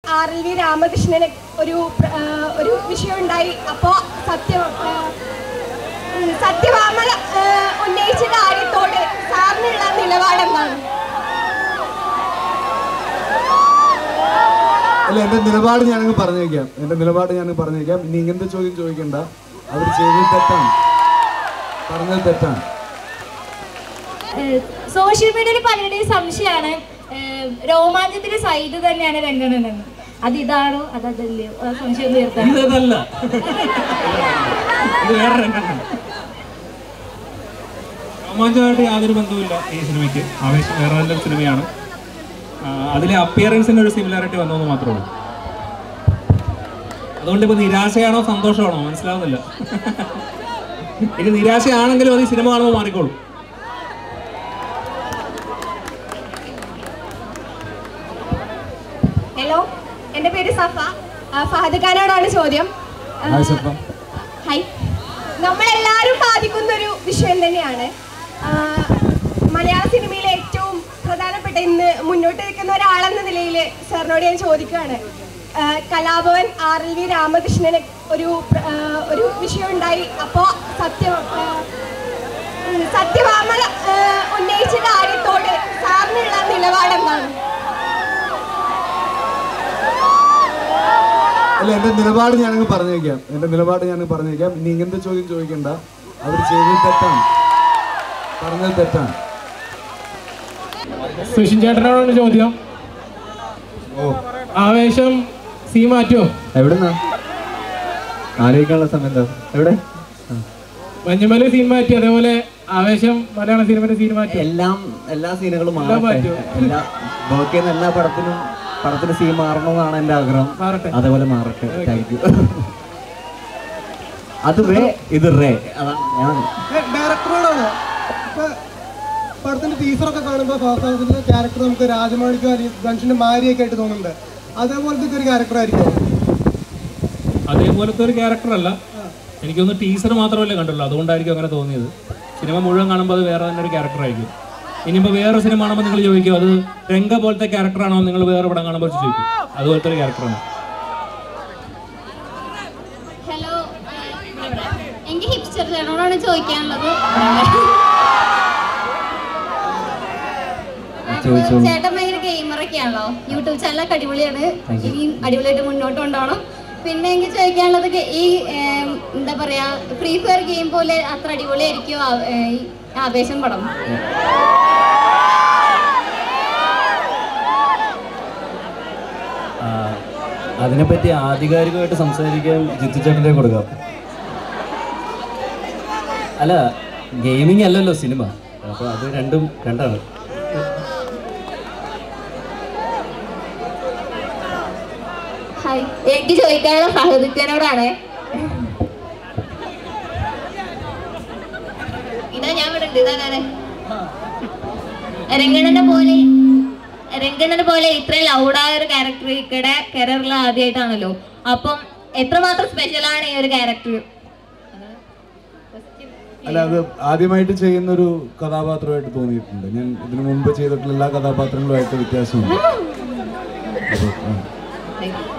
R L V രാമകൃഷ്ണന് ഒരു പ്ര- ആ, ഒരു വിഷയം ഉണ്ടായി അപ്പോൾ സത്യം ആ, ഉം, സത്യഭാമ ആ, ഉന്നയിച്ച കാര്യത്തോട് സാറിനുള്ള നിലപാടെന്താണ് അല്ല എൻ്റെ നിലപാട് ഞാനങ്ങ് പറഞ്ഞേക്കാം എൻ്റെ നിലപാട് ഞാൻ പറഞ്ഞേക്കാം ഇനി ഇങ്ങനത്തെ ചോദ്യം ചോദിക്കണ്ട അവർ ചെയ്തത് തെറ്റാണ് പറഞ്ഞത് തെറ്റാണ് സോഷ്യൽ മീഡിയയിൽ പലരുടെയും സംശയമാണ് രോമാഞ്ചത്തിന്റെ സൈഡ് തന്നെയാണ് രംഗണെന്ന് അത് ഇതാണോ അത് അതല്ലയോ ആ സംശയം തീർത്താൻ ഇതല്ല ഇത് വേറെ രംഗമാണ് രോമാഞ്ചമായിട്ട് യാതൊരു ബന്ധവുമില്ല ഈ സിനിമയ്ക്ക് ആവേശം വേറെ നല്ലൊരു സിനിമയാണ് ആ, അതിലെ അപ്പിയറൻസിന് ഒരു സിമിലാരിറ്റി വന്നതെന്ന് മാത്രമേ ഉള്ളൂ അതുകൊണ്ട് ഇപ്പോൾ നിരാശയാണോ സന്തോഷമാണോ മനസ്സിലാവുന്നില്ല ഇനി നിരാശയാണെങ്കിലും അത് ഈ സിനിമ കാണുമ്പോൾ മാറിക്കോളും ഹലോ എൻ്റെ പേര് സഫ ആ, ഫഹദ് ഖാനോടാണ് ചോദ്യം ആ, ഹായ് സഫ. ഹായ് നമ്മളെല്ലാവരും ബാധിക്കുന്ന ഒരു വിഷയം തന്നെയാണ് ആ, മലയാള സിനിമയിലെ ഏറ്റവും പ്രധാനപ്പെട്ട ഇന്ന് മുന്നോട്ട് നിൽക്കുന്ന ഒരാളെന്ന നിലയിൽ സാറിനോട് ഞാൻ ചോദിക്കുകയാണ് ആ, കലാഭവൻ ആർ എൽ വി രാമകൃഷ്ണന് ഒരു പ്ര- ആ, ഒരു വിഷയം ഉണ്ടായി അപ്പോൾ സത്യം ആ, ഉം, സത്യഭാമ ആ, ഉന്നയിച്ച കാര്യത്തോട് സാറിനുള്ള നിലപാടെന്താണ് അല്ല എൻ്റെ നിലപാട് ഞാനങ്ങ് പറഞ്ഞേക്കാം എൻ്റെ നിലപാട് ഞാൻ പറഞ്ഞേക്കാം ഇനി ഇങ്ങനത്തെ ചോദ്യം ചോദിക്കണ്ട അവർ ചെയ്തത് തെറ്റാണ് പറഞ്ഞത് തെറ്റാണ് സുഷിൻ ചേട്ടനോടാണ് ചോദ്യം ഓ ആവേശം സീ മാറ്റുമോ എവിടുന്നാ ആലോചിക്കാനുള്ള സമയം എന്താ എവിടെ മഞ്ഞുമല സീൻ മാറ്റി അതേപോലെ ആവേശം മലയാള സിനിമയുടെ സീൻ മാറ്റി എല്ലാം എല്ലാ സീനുകളും എല്ലാം മാറട്ടെ മാറ്റുമോ? എല്ലാ വർക്ക് ചെയ്യുന്ന എല്ലാ പടത്തിനും പടത്തിന് സീൻ മാറണമെന്നാണ് എൻ്റെ ആഗ്രഹം മാറട്ടെ അതേപോലെ മാറട്ടെ താങ്ക് യു അത് വേ ഇത് റേ അതാണ് ഞാൻ ഡയറക്ടറോടാണ് ഇപ്പൊ പടത്തിന്റെ ടീച്ചറൊക്കെ കാണുമ്പോൾ ഫാസാസിന്റെ ക്യാരക്ടർ നമുക്ക് രാജമാണിക്കോ അല്ലെങ്കിൽ ധനുഷിന്റെ മാരിയൊക്കെ ആയിട്ട് തോന്നുന്നുണ്ട് അതേപോലത്തെ ഒരു ക്യാരക്ടർ ആയിരിക്കും അതേപോലത്തെ ഒരു ക്യാരക്ടർ അല്ല എനിക്കൊന്ന് ടീസർ മാത്രമല്ലേ കണ്ടുള്ളൂ അതുകൊണ്ടായിരിക്കും അങ്ങനെ തോന്നിയത് സിനിമ മുഴുവൻ കാണുമ്പോൾ അത് വേറെ തന്നെ ഒരു ക്യാരക്ടർ ആയിരിക്കും ഇനിയിപ്പോൾ വേറെ സിനിമ കാണുമ്പോൾ നിങ്ങൾ ചോദിക്കും അത് രംഗ പോലത്തെ ക്യാരക്ടറാണോ നിങ്ങൾ വേറെ പടം കാണുമ്പോൾ ചോദിക്കും അതുപോലത്തെ ഒരു ക്യാരക്ടറാണ് ഹലോ എനിക്ക് ഹിപ്സ്റ്റർ ചേട്ടനോടാണ് ചോദിക്കാനുള്ളത് ചോദിച്ചോളൂ. ചേട്ടൻ ഭയങ്കര ഗെയിമറൊക്കെ ആണല്ലോ യൂട്യൂബ് ചാനലൊക്കെ അടിപൊളിയാണ് ഇനിയും അടിപൊളിയായിട്ട് മുന്നോട്ട് കൊണ്ടുപോകണം പിന്നെ എനിക്ക് ചോദിക്കാനുള്ളത് ഗെ- ഈ ഏം, എന്താ പറയാ ഫ്രീ ഫയർ ഗെയിം പോലെ അത്ര അടിപൊളിയായിരിക്കും ആ- ഏ, ഈ ആവേശം പടം അതിനെപ്പറ്റി ആധികാരികമായിട്ട് സംസാരിക്കാൻ ജിത്തു ചേട്ടൻ്റെ കൊടുക്കാം അല്ല ഗെയിമിംഗ് അല്ലല്ലോ സിനിമ അപ്പോൾ അത് രണ്ടും രണ്ടാണ് ഹായ് എനിക്ക് ചോദിക്കാനുള്ള സഹോദരനോടാണ് ഇതാ ഞാൻ ഇവിടെ ഉണ്ട് ഇതാണ് രംഗണനെ പോലെ രംഗണനെ പോലെ ഇത്രയും ലൗഡായ ഒരു ക്യാരക്ടർ ഇക്കടെ കരിയറിൽ ആദ്യമായിട്ടാണല്ലോ അപ്പം എത്രമാത്രം സ്പെഷ്യലാണ് ഈ ഒരു ക്യാരക്ടർ അല്ല അത് ആദ്യമായിട്ട് ചെയ്യുന്ന ഒരു കഥാപാത്രമായിട്ട് തോന്നിയിട്ടുണ്ട് ഞാൻ ഇതിനു മുമ്പ് ചെയ്തിട്ടുള്ള എല്ലാ കഥാപാത്രങ്ങളുമായിട്ട് വ്യത്യാസമുണ്ട് അപ്പൊ, ആ. Thank you